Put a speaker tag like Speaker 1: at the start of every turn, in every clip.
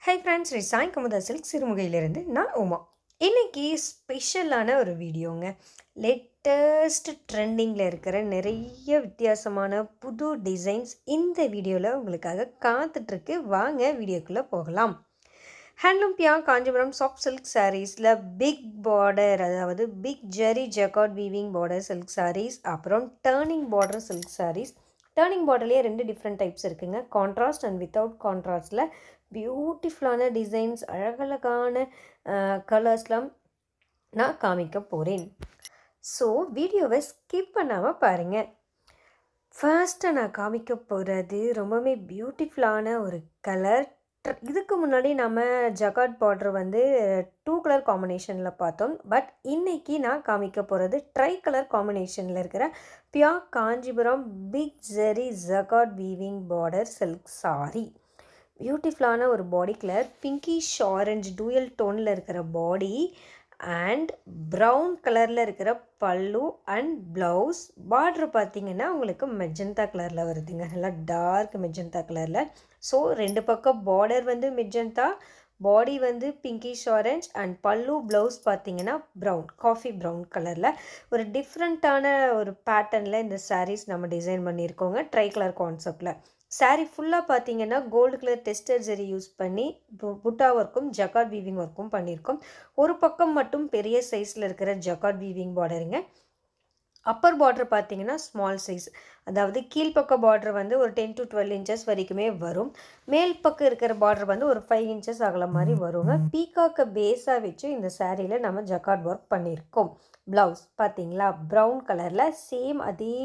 Speaker 1: high friends Sri Sai Kamudha silk சிறுமுகையிலிருந்து நான் உமா இன்னைக்கு ஸ்பெஷலான ஒரு வீடியோங்க லேட்டஸ்ட் ட்ரெண்டிங்கில் இருக்கிற நிறைய வித்தியாசமான புது டிசைன்ஸ் இந்த வீடியோவில் உங்களுக்காக காத்துட்ருக்கு வாங்க வீடியோக்குள்ளே போகலாம் handloom pure Kanchipuram soft silk சாரீஸில் பிக் பார்டர் அதாவது big zari jacquard weaving border silk saris அப்புறம் turning border silk saris turning பார்டர்லேயே ரெண்டு டிஃப்ரெண்ட் டைப்ஸ் இருக்குங்க கான்ட்ராஸ்ட் அண்ட் வித்தவுட் கான்ட்ராஸ்டில் பியூட்டிஃபுல்லான டிசைன்ஸ் அழகழகான கலர்ஸ்லாம் நான் காமிக்க போகிறேன் ஸோ வீடியோவை ஸ்கிப் பண்ணாமல் பாருங்கள் ஃபர்ஸ்ட்டு நான் காமிக்க போகிறது ரொம்பவே பியூட்டிஃபுல்லான ஒரு கலர் இதுக்கு முன்னாடி நம்ம ஜகாட் பார்டர் வந்து டூ கலர் காம்பினேஷனில் பார்த்தோம் பட் இன்றைக்கி நான் காமிக்க போகிறது ட்ரை கலர் காம்பினேஷனில் இருக்கிற pure Kanchipuram big zari jacquard weaving border silk sari பியூட்டிஃபுல்லான ஒரு body colour pinkish orange dual டோனில் இருக்கிற பாடி அண்ட் ப்ரௌன் கலரில் இருக்கிற பல்லு அண்ட் ப்ளவுஸ் பார்ட்ரு பார்த்தீங்கன்னா உங்களுக்கு மெஜந்தா கலரில் வருதுங்க நல்லா டார்க் மெஜந்தா கலரில் ஸோ ரெண்டு பக்கம் பார்டர் வந்து மெஜந்தா பாடி வந்து pinkish orange and pallu blouse பார்த்தீங்கன்னா ப்ரௌன் காஃபி ப்ரௌன் கலரில் ஒரு டிஃப்ரெண்ட்டான ஒரு பேட்டர்னில் இந்த சாரீஸ் நம்ம டிசைன் பண்ணியிருக்கோங்க ட்ரை கலர் கான்செப்டில் சாரீ ஃபுல்லாக பார்த்தீங்கன்னா gold colour tested zari use பண்ணி புட்டா ஒர்க்கும் ஜக்காட் வீவிங் ஒர்க்கும் பண்ணியிருக்கோம் ஒரு பக்கம் மட்டும் பெரிய சைஸில் இருக்கிற ஜக்காட் வீவிங் பார்டருங்க அப்பர் பார்டர் பார்த்தீங்கன்னா ஸ்மால் சைஸ் அதாவது கீழ்ப்பக்க பார்டர் வந்து ஒரு டென் டு டுவெல் இன்ச்சஸ் வரைக்குமே வரும் மேல் பக்கம் இருக்கிற பார்டர் வந்து ஒரு ஃபைவ் இன்ச்சஸ் ஆகல மாதிரி வருங்க பீகாக்கை பேஸாக வச்சு இந்த சாரியில் நம்ம ஜக்காட் ஒர்க் பண்ணியிருக்கோம் ப்ளவுஸ் பார்த்தீங்களா ப்ரௌன் கலரில் சேம் அதே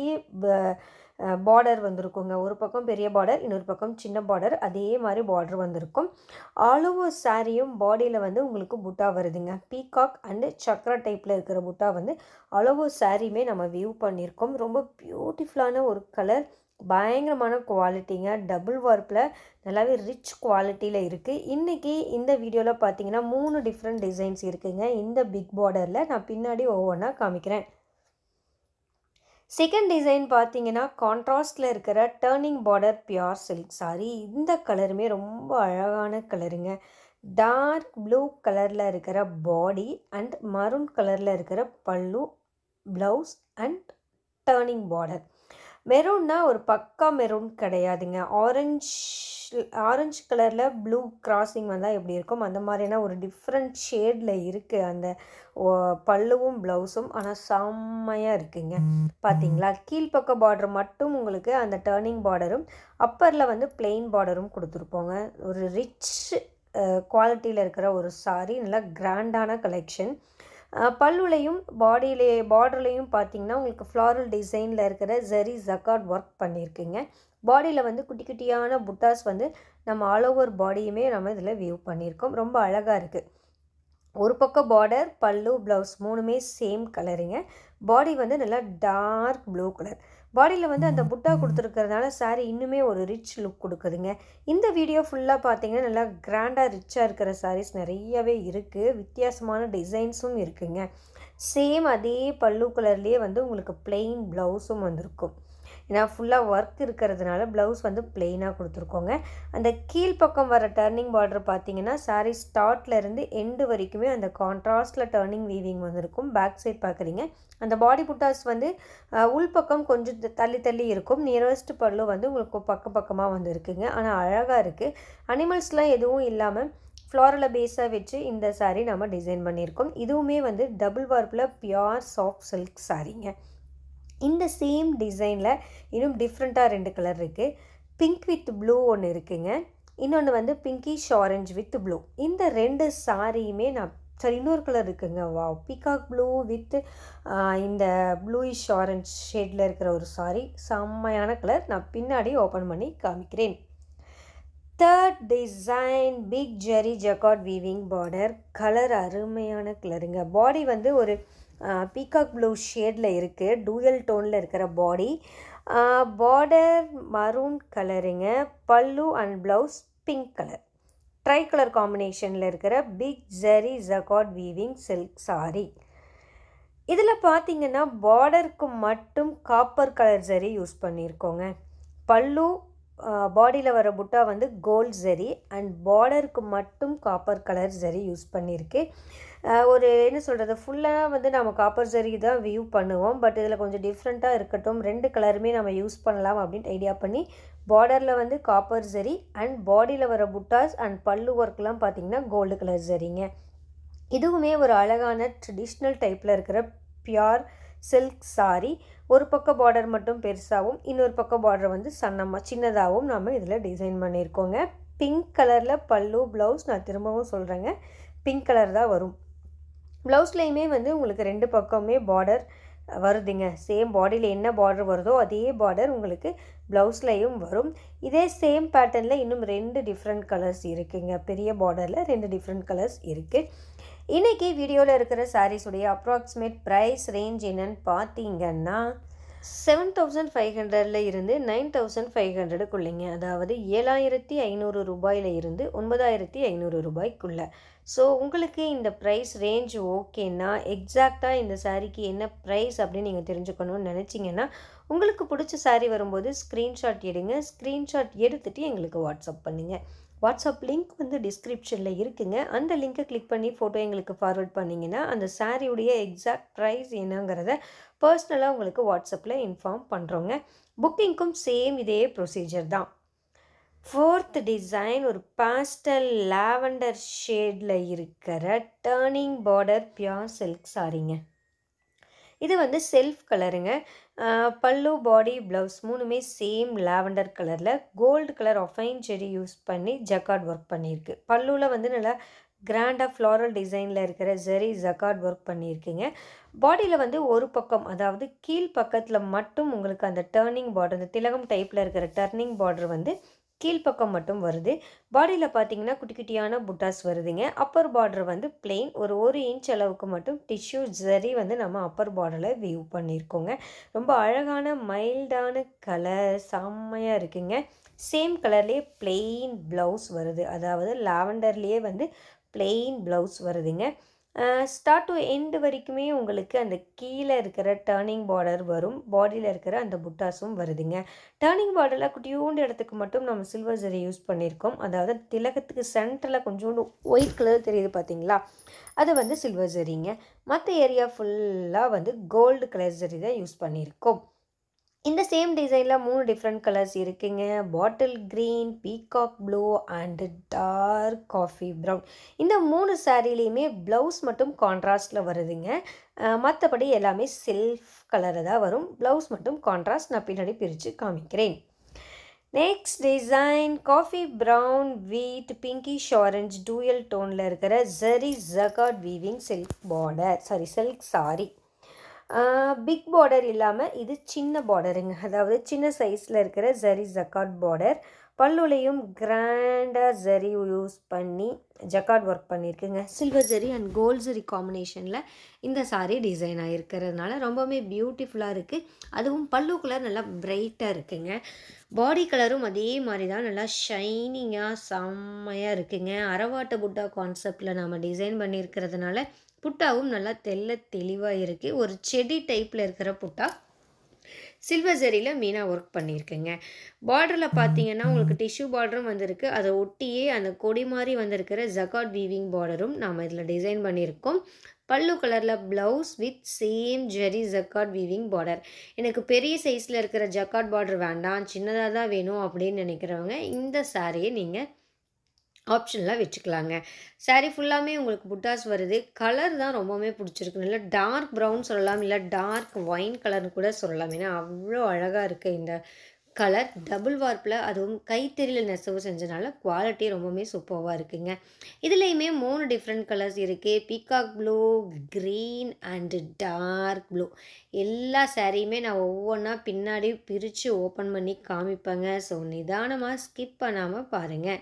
Speaker 1: பார்டர் வந்திருக்குங்க ஒரு பக்கம் பெரிய பார்டர் இன்னொரு பக்கம் சின்ன பார்டர் அதே மாதிரி பார்டர் வந்திருக்கும் ஆல் ஓவர் சாரியும் பாடியில் வந்து உங்களுக்கு புட்டா வருதுங்க பீகாக் அண்டு சக்ரா டைப்பில் இருக்கிற புட்டா வந்து ஆல் ஓவர் சாரியுமே நம்ம வியூ பண்ணியிருக்கோம் ரொம்ப பியூட்டிஃபுல்லான ஒரு கலர் பயங்கரமான குவாலிட்டிங்க டபுள் வார்ப்பில் நல்லாவே ரிச் குவாலிட்டியில் இருக்குது இன்றைக்கி இந்த வீடியோவில் பார்த்தீங்கன்னா மூணு டிஃப்ரெண்ட் டிசைன்ஸ் இருக்குங்க இந்த பிக் பார்டரில் நான் பின்னாடி ஒவ்வொன்றா காமிக்கிறேன் செகண்ட் டிசைன் பார்த்தீங்கன்னா கான்ட்ராஸ்டில் இருக்கிற turning border pure silk sari இந்த கலருமே ரொம்ப அழகான கலருங்க டார்க் ப்ளூ கலரில் இருக்கிற பாடி அண்ட் மரூன் கலரில் இருக்கிற pallu blouse and turning border மெரூன்னா ஒரு பக்கா மெரூன் கிடையாதுங்க ஆரஞ்ச் ஆரஞ்சு கலரில் ப்ளூ கிராசிங் வந்தால் எப்படி இருக்கும் அந்த மாதிரியான ஒரு டிஃப்ரெண்ட் ஷேடில் இருக்குது அந்த பல்லுவும் ப்ளவுஸும் ஆனால் செம்மையாக இருக்குங்க பார்த்தீங்களா கீழ்ப்பக்க பார்டர் மட்டும் உங்களுக்கு அந்த டேர்னிங் பார்டரும் அப்பரில் வந்து பிளெயின் பார்டரும் கொடுத்துருப்போங்க ஒரு ரிச் குவாலிட்டியில் இருக்கிற ஒரு சாரி நல்லா கிராண்டான கலெக்ஷன் பல்லுலையும் பாடியிலே பார்டர்லையும் பார்த்தீங்கன்னா உங்களுக்கு ஃப்ளாரல் டிசைனில் இருக்கிற ஜரி ஜக்காட் ஒர்க் பண்ணியிருக்குங்க பாடியில் வந்து குட்டி குட்டியான புட்டாஸ் வந்து நம்ம ஆல் ஓவர் பாடியுமே நம்ம இதில் வியூ பண்ணியிருக்கோம் ரொம்ப அழகாக இருக்குது ஒரு பக்கம் பார்டர் பல்லு ப்ளவுஸ் மூணுமே சேம் கலருங்க பாடி வந்து நல்லா டார்க் ப்ளூ கலர் பாடியில் வந்து அந்த புட்டா கொடுத்துருக்கறதுனால சாரீ இன்னுமே ஒரு ரிச் லுக் கொடுக்குதுங்க இந்த வீடியோ ஃபுல்லாக பார்த்தீங்கன்னா நல்லா கிராண்டாக ரிச்சாக இருக்கிற சாரீஸ் நிறையவே இருக்குது வித்தியாசமான டிசைன்ஸும் இருக்குங்க சேம் அதே பல்லு கலர்லேயே வந்து உங்களுக்கு பிளெயின் ப்ளவுஸும் வந்திருக்கும் ஏன்னா ஃபுல்லாக ஒர்க் இருக்கிறதுனால ப்ளவுஸ் வந்து பிளெயினாக கொடுத்துருக்கோங்க அந்த கீழ்ப்பக்கம் வர டர்னிங் பார்டர் பார்த்தீங்கன்னா சாரீ ஸ்டார்ட்லேருந்து எண்டு வரைக்குமே அந்த கான்ட்ராஸ்டில் டர்னிங் வீவிங் வந்திருக்கும் பேக் சைட் பார்க்குறீங்க அந்த பாடி புட்டாஸ் வந்து உள்பக்கம் கொஞ்சம் தள்ளி தள்ளி இருக்கும் நியரஸ்ட் பல்லு வந்து உங்களுக்கு பக்க பக்கமாக வந்து இருக்குங்க ஆனால் அழகாக இருக்குது அனிமல்ஸ்லாம் எதுவும் இல்லாமல் ஃப்ளாரலை பேஸாக வச்சு இந்த சாரீ நம்ம டிசைன் பண்ணியிருக்கோம் இதுவுமே வந்து டபுள் வார்ப்பில் பியோர் சாஃப்ட் சில்க் சாரீங்க இந்த சேம் டிசைனில் இன்னும் டிஃப்ரெண்ட்டாக ரெண்டு கலர் இருக்குது பிங்க் வித் ப்ளூ ஒன்று இருக்குங்க இன்னொன்று வந்து பிங்கிஷ் ஆரஞ்ச் வித் ப்ளூ இந்த ரெண்டு சாரியுமே நான் சரி இன்னொரு கலர் இருக்குங்க வா பீகாக் ப்ளூ வித் இந்த ப்ளூயிஷ் ஆரஞ்ச் ஷேடில் இருக்கிற ஒரு சாரி செம்மையான கலர் நான் பின்னாடி ஓப்பன் பண்ணி காமிக்கிறேன் third design big zari jacquard weaving border colour அருமையான கலருங்க பாடி வந்து ஒரு பீகாக் ப்ளூ ஷேடில் இருக்குது டூயல் டோனில் இருக்கிற பாடி பார்டர் மரூன் கலருங்க pallu and blouse pink colour tri colour காம்பினேஷனில் இருக்கிற big zari jacquard weaving silk sari இதில் பார்த்தீங்கன்னா பார்டருக்கு மட்டும் காப்பர் கலர் ஜரி யூஸ் பண்ணியிருக்கோங்க பல்லு பாடியில் வர புட்டா வந்து கோல்ட் ஜரி அண்ட் பார்டருக்கு மட்டும் காப்பர் கலர் ஜரி யூஸ் பண்ணியிருக்கு அஹ் ஒரு என்ன சொல்கிறது ஃபுல்லாக வந்து நம்ம காப்பர் ஜரி தான் வியூ பண்ணுவோம் பட் இதில் கொஞ்சம் டிஃப்ரெண்ட்டாக இருக்கட்டும் ரெண்டு கலருமே நம்ம யூஸ் பண்ணலாம் அப்படின்ட்டு ஐடியா பண்ணி பார்டரில் வந்து காப்பர் ஜரி அண்ட் பாடியில் வர புட்டாஸ் அண்ட் பல்லு ஒர்க்லாம் பார்த்தீங்கன்னா கோல்டு கலர் ஜரிங்க இதுவுமே ஒரு அழகான ட்ரெடிஷ்னல் டைப்பில் இருக்கிற பியூர் சில்க் saree ஒரு பக்கம் பார்டர் மட்டும் பெருசாகவும் இன்னொரு பக்கம் பார்டர் வந்து சன்னமாக சின்னதாகவும் நம்ம இதில் டிசைன் பண்ணியிருக்கோங்க பிங்க் கலரில் பல்லு ப்ளவுஸ் நான் திரும்பவும் சொல்கிறேங்க பிங்க் கலர் தான் வரும் ப்ளவுஸ்லேயுமே வந்து உங்களுக்கு ரெண்டு பக்கமே பார்டர் வருதுங்க சேம் பாடியில் என்ன பார்டர் வருதோ அதே பார்டர் உங்களுக்கு ப்ளவுஸ்லேயும் வரும் இதே சேம் பேட்டர்னில் இன்னும் ரெண்டு டிஃப்ரெண்ட் கலர்ஸ் இருக்குங்க பெரிய பார்டரில் ரெண்டு டிஃப்ரெண்ட் கலர்ஸ் இருக்குது இன்றைக்கி வீடியோவில் இருக்கிற சாரீஸுடைய அப்ராக்சிமேட் ப்ரைஸ் ரேஞ்ச் என்னன்னு பார்த்தீங்கன்னா செவன் தௌசண்ட் ஃபைவ் ஹண்ட்ரடில் இருந்து நைன் தௌசண்ட் ஃபைவ் ஹண்ட்ரடுக்குள்ளைங்க அதாவது ஏழாயிரத்தி ஐநூறு ரூபாயில் இருந்து ஒன்பதாயிரத்தி ஐநூறு ரூபாய்க்குள்ள ஸோ உங்களுக்கு இந்த ப்ரைஸ் ரேஞ்ச் ஓகேன்னா எக்ஸாக்டாக இந்த சாரீக்கு என்ன ப்ரைஸ் அப்படின்னு நீங்கள் தெரிஞ்சுக்கணும்னு நினச்சிங்கன்னா உங்களுக்கு பிடிச்ச saree வரும்போது ஸ்க்ரீன்ஷாட் எடுங்க ஸ்க்ரீன்ஷாட் எடுத்துகிட்டு எங்களுக்கு வாட்ஸ்அப் பண்ணுங்கள் வாட்ஸ்அப் லிங்க் வந்து டிஸ்கிரிப்ஷனில் இருக்குங்க அந்த லிங்க்கை கிளிக் பண்ணி ஃபோட்டோ எங்களுக்கு ஃபார்வர்ட் பண்ணிங்கன்னா அந்த சாரியுடைய எக்ஸாக்ட் ப்ரைஸ் என்னங்கிறத பர்சனலாக உங்களுக்கு வாட்ஸ்அப்பில் இன்ஃபார்ம் பண்ணுறோங்க புக்கிங்க்கும் சேம் இதே ப்ரொசீஜர் தான் ஃபோர்த் டிசைன் ஒரு பாஸ்டல் லாவெண்டர் ஷேடில் இருக்கிற டேர்னிங் பார்டர் பியூர் சில்க் சாரிங்க இது வந்து செல்ஃப் கலருங்க ஆஹ் பல்லு பாடி ப்ளவுஸ் மூணுமே சேம் லாவெண்டர் கலரில் கோல்டு கலர் ஒஃபைன் செடி யூஸ் பண்ணி ஜக்கார்ட் ஒர்க் பண்ணியிருக்கு பல்லுவில் வந்து நல்லா கிராண்டாக ஃப்ளாரல் டிசைனில் இருக்கிற ஜெரி ஜக்கார்ட் ஒர்க் பண்ணியிருக்குங்க பாடியில் வந்து ஒரு பக்கம் அதாவது கீழ் பக்கத்தில் மட்டும் உங்களுக்கு அந்த டேர்னிங் பார்டர் அந்த திலகம் டைப்பில் இருக்கிற டர்னிங் பார்டர் வந்து கீழ்ப்பக்கம் மட்டும் வருது பாடியில் பார்த்தீங்கன்னா குட்டி குட்டியான புட்டாஸ் வருதுங்க அப்பர் பார்டர் வந்து பிளெயின் ஒரு ஒரு இன்ச் அளவுக்கு மட்டும் டிஷ்யூ ஜரி வந்து நம்ம அப்பர் பார்டரில் வியூ பண்ணியிருக்கோங்க ரொம்ப அழகான மைல்டான கலர் செம்மையாக இருக்குங்க சேம் கலர்லேயே பிளெயின் ப்ளவுஸ் வருது அதாவது லாவெண்டர்லேயே வந்து பிளெயின் ப்ளவுஸ் வருதுங்க ஸ்டார்ட் டு எண்டு வரைக்குமே உங்களுக்கு அந்த கீழே இருக்கிற டேர்னிங் பார்டர் வரும் பாடியில் இருக்கிற அந்த புட்டாஸும் வருதுங்க டேர்னிங் பார்டரில் குட்டியோண்டு இடத்துக்கு மட்டும் நம்ம சில்வர் ஜரி யூஸ் பண்ணியிருக்கோம் அதாவது திலகத்துக்கு சென்டரில் கொஞ்சோண்டு ஒயிட் கலர் தெரியுது பார்த்தீங்களா அது வந்து சில்வர் ஜரிங்க மற்ற ஏரியா ஃபுல்லாக வந்து கோல்டு கலர் ஜரி தான் யூஸ் பண்ணியிருக்கோம் இந்த சேம் டிசைனில் மூணு டிஃப்ரெண்ட் கலர்ஸ் இருக்குங்க bottle green peacock blue and dark coffee brown இந்த மூணு சாரீலேயுமே ப்ளவுஸ் மட்டும் கான்ட்ராஸ்டில் வருதுங்க மற்றபடி எல்லாமே செல்ஃப் கலரில் தான் வரும் ப்ளவுஸ் மட்டும் கான்ட்ராஸ்ட் நான் பின்னாடி பிரித்து காமிக்கிறேன் next design coffee brown with pinkish orange dual டோனில் இருக்கிற zari jacquard weaving silk border sari silk sari big border இல்லாமல் இது சின்ன பார்டருங்க அதாவது சின்ன சைஸில் இருக்கிற ஜரி ஜக்காட் பார்டர் பல்லுலையும் கிராண்டாக ஜரி யூஸ் பண்ணி ஜக்காட் ஒர்க் பண்ணியிருக்குங்க silver zari and gold zari காம்பினேஷனில் இந்த சாரீ டிசைன் ஆகிருக்கிறதுனால ரொம்பவுமே பியூட்டிஃபுல்லாக இருக்குது அதுவும் பல்லு கலர் நல்லா பிரைட்டாக இருக்குங்க பாடி கலரும் அதே மாதிரி தான் நல்லா ஷைனிங்காக செம்மையாக இருக்குங்க அரவாட்ட புட்டா கான்செப்டில் நம்ம டிசைன் பண்ணியிருக்கிறதுனால புட்டாவும் நல்லா தெல்ல தெளிவாக இருக்குது ஒரு செடி டைப்பில் இருக்கிற புட்டா சில்வர் ஜரியில் மீனாக ஒர்க் பண்ணியிருக்குங்க பார்டரில் பார்த்தீங்கன்னா உங்களுக்கு டிஷ்யூ பார்டரும் வந்திருக்கு அதை ஒட்டியே அந்த கொடி மாதிரி வந்திருக்கிற ஜகாட் வீவிங் பார்டரும் நாம் இதில் டிசைன் பண்ணியிருக்கோம் பல்லு கலரில் blouse with same zari jacquard weaving border எனக்கு பெரிய சைஸில் இருக்கிற ஜக்காட் பார்டர் வேண்டாம் சின்னதாக தான் வேணும் அப்படின்னு நினைக்கிறவங்க இந்த சாரியை நீங்கள் ஆப்ஷனில் வச்சுக்கலாங்க சாரீ ஃபுல்லாமே உங்களுக்கு புட்டாஸ் வருது கலர் தான் ரொம்பவுமே பிடிச்சிருக்கு இல்லை டார்க் ப்ரௌன் சொல்லலாம் இல்லை டார்க் ஒயின் கலர்னு கூட சொல்லலாம் ஏன்னா அவ்வளோ அழகாக இருக்குது இந்த கலர் டபுள் வார்ப்பில் அதுவும் கைத்தறியில் நெசவு செஞ்சனால குவாலிட்டி ரொம்பவுமே சூப்பராக இருக்குங்க இதுலேயுமே மூணு டிஃப்ரெண்ட் கலர்ஸ் இருக்குது peacock blue green and dark blue எல்லா சாரியுமே நான் ஒவ்வொன்றா பின்னாடி பிரித்து ஓப்பன் பண்ணி காமிப்பேங்க ஸோ நிதானமாக ஸ்கிப் பண்ணாமல் பாருங்கள்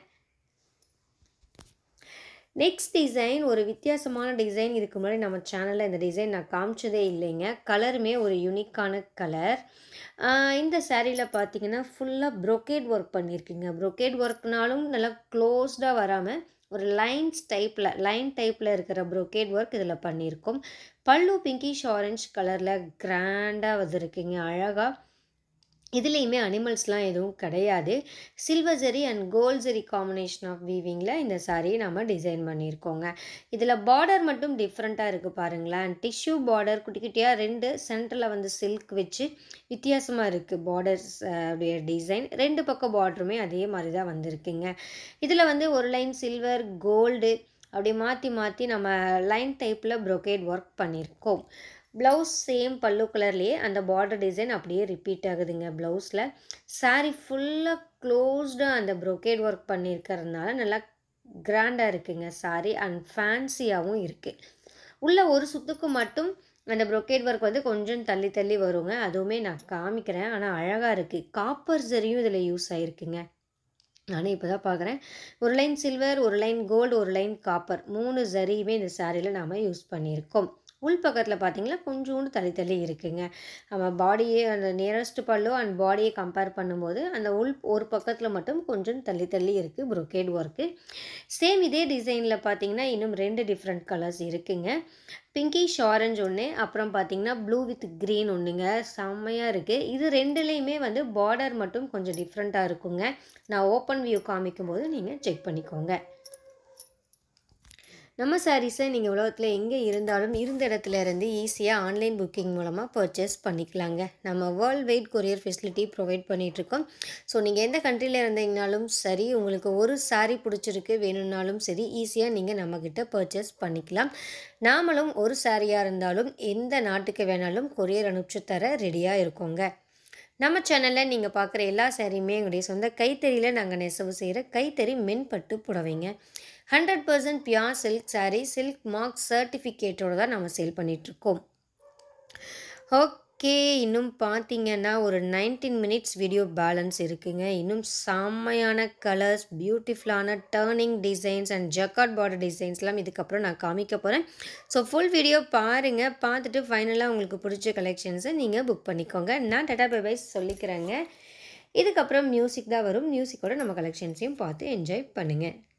Speaker 1: நெக்ஸ்ட் டிசைன் ஒரு வித்தியாசமான டிசைன் இதுக்கு முன்னாடி நம்ம சேனலில் இந்த டிசைன் நான் காமிச்சதே இல்லைங்க கலருமே ஒரு யூனிக்கான கலர் இந்த சேரீயில் பார்த்தீங்கன்னா ஃபுல்லாக ப்ரொக்கேட் ஒர்க் பண்ணியிருக்குங்க ப்ரொக்கேட் ஒர்க்னாலும் நல்லா க்ளோஸ்டாக வராமல் ஒரு லைன்ஸ் டைப்பில் லைன் டைப்பில் இருக்கிற ப்ரொக்கேட் ஒர்க் இதில் பண்ணியிருக்கோம் பல்லு பிங்கிஷ் ஆரஞ்ச் கலரில் கிராண்டாக வந்திருக்குங்க அழகாக இதுலேயுமே அனிமல்ஸ்லாம் எதுவும் கிடையாது silver zari and gold zari combination of வீவிங்கில் இந்த சாரியை நம்ம டிசைன் பண்ணியிருக்கோங்க இதில் பார்டர் மட்டும் டிஃப்ரெண்ட்டாக இருக்குது பாருங்களேன் டிஷ்யூ பார்டர் குட்டி குட்டியாக ரெண்டு சென்டரில் வந்து சில்க் வச்சு வித்தியாசமாக இருக்குது பார்டர்ஸ் உடைய டிசைன் ரெண்டு பக்கம் பார்டருமே அதே மாதிரி தான் வந்திருக்குங்க இதில் வந்து ஒரு லைன் சில்வர் கோல்டு அப்படி மாற்றி மாற்றி நம்ம லைன் டைப்பில் ப்ரொகேட் ஒர்க் பண்ணியிருக்கோம் ப்ளவுஸ் சேம் பல்லு கலர்லேயே அந்த பார்டர் டிசைன் அப்படியே ரிப்பீட் ஆகுதுங்க ப்ளவுஸில் சாரீ ஃபுல்லாக க்ளோஸ்டாக அந்த ப்ரொகேட் ஒர்க் பண்ணியிருக்கறதுனால நல்லா கிராண்டாக இருக்குங்க சாரீ அண்ட் ஃபேன்சியாகவும் இருக்குது உள்ள ஒரு சுத்துக்கு மட்டும் அந்த ப்ரொகேட் ஒர்க் வந்து கொஞ்சம் தள்ளி தள்ளி வருங்க அதுவுமே நான் காமிக்கிறேன் ஆனால் அழகாக இருக்குது காப்பர் சரியும் இதில் யூஸ் ஆகிருக்குங்க நானும் இப்போ தான் பார்க்குறேன் ஒரு லைன் சில்வர் ஒரு லைன் கோல்டு ஒரு லைன் காப்பர் மூணு ஜரியுமே இந்த சாரியில் நாம் யூஸ் பண்ணியிருக்கோம் உள் பக்கத்தில் பார்த்தீங்கன்னா கொஞ்சோண்டு தள்ளி தள்ளி இருக்குங்க நம்ம பாடியே அந்த நியரஸ்ட் பல்லு அண்ட் பாடியை கம்பேர் பண்ணும்போது அந்த உள் ஒரு பக்கத்தில் மட்டும் கொஞ்சம் தள்ளி தள்ளி இருக்குது ப்ரொகேட் ஒர்க்கு சேம் இதே டிசைனில் பார்த்தீங்கன்னா இன்னும் ரெண்டு டிஃப்ரெண்ட் கலர்ஸ் இருக்குங்க பிங்கிஷ் ஆரஞ்சு ஒன்று அப்புறம் பார்த்தீங்கன்னா ப்ளூ வித் க்ரீன் ஒன்றுங்க செம்மையாக இருக்குது இது ரெண்டுலேயுமே வந்து பார்டர் மட்டும் கொஞ்சம் டிஃப்ரெண்ட்டாக இருக்குங்க நான் ஓப்பன் வியூ காமிக்கும்போது நீங்கள் செக் பண்ணிக்கோங்க நம்ம சாரீஸை நீங்கள் உலகத்தில் எங்கே இருந்தாலும் இருந்த இடத்துல இருந்து ஈஸியாக ஆன்லைன் புக்கிங் மூலமாக பர்ச்சேஸ் பண்ணிக்கலாங்க நம்ம world wide courier facility provide பண்ணிகிட்ருக்கோம் ஸோ நீங்கள் எந்த கண்ட்ரியில் இருந்தீங்கனாலும் சரி உங்களுக்கு ஒரு சாரீ பிடிச்சிருக்கு வேணும்னாலும் சரி ஈஸியாக நீங்கள் நம்மக்கிட்ட பர்ச்சேஸ் பண்ணிக்கலாம் நாமளும் ஒரு சாரியாக இருந்தாலும் எந்த நாட்டுக்கு வேணாலும் கொரியர் அனுப்பிச்சு தர ரெடியாக இருக்கோங்க நம்ம சேனலில் நீங்கள் பார்க்குற எல்லா சாரியுமே எங்களுடைய சொந்த கைத்தறியில் நாங்கள் நெசவு செய்கிற கைத்தறி மென்பட்டு புடவைங்க hundred percent pure silk sari silk mark சர்டிஃபிகேட்டோட தான் நம்ம சேல் பண்ணிகிட்ருக்கோம் ஓகே இன்னும் பார்த்தீங்கன்னா ஒரு நைன்டீன் மினிட்ஸ் வீடியோ பேலன்ஸ் இருக்குங்க இன்னும் செம்மையான கலர்ஸ் பியூட்டிஃபுல்லான turning designs and jacquard border டிசைன்ஸ்லாம் இதுக்கப்புறம் நான் காமிக்க போகிறேன் ஸோ ஃபுல் வீடியோ பாருங்கள் பார்த்துட்டு ஃபைனலாக உங்களுக்கு பிடிச்ச கலெக்ஷன்ஸை நீங்கள் புக் பண்ணிக்கோங்க நான் டட்டா பைபைஸ் சொல்லிக்கிறேங்க இதுக்கப்புறம் மியூசிக் தான் வரும் மியூசிக்கோட நம்ம கலெக்ஷன்ஸையும் பார்த்து என்ஜாய் பண்ணுங்கள்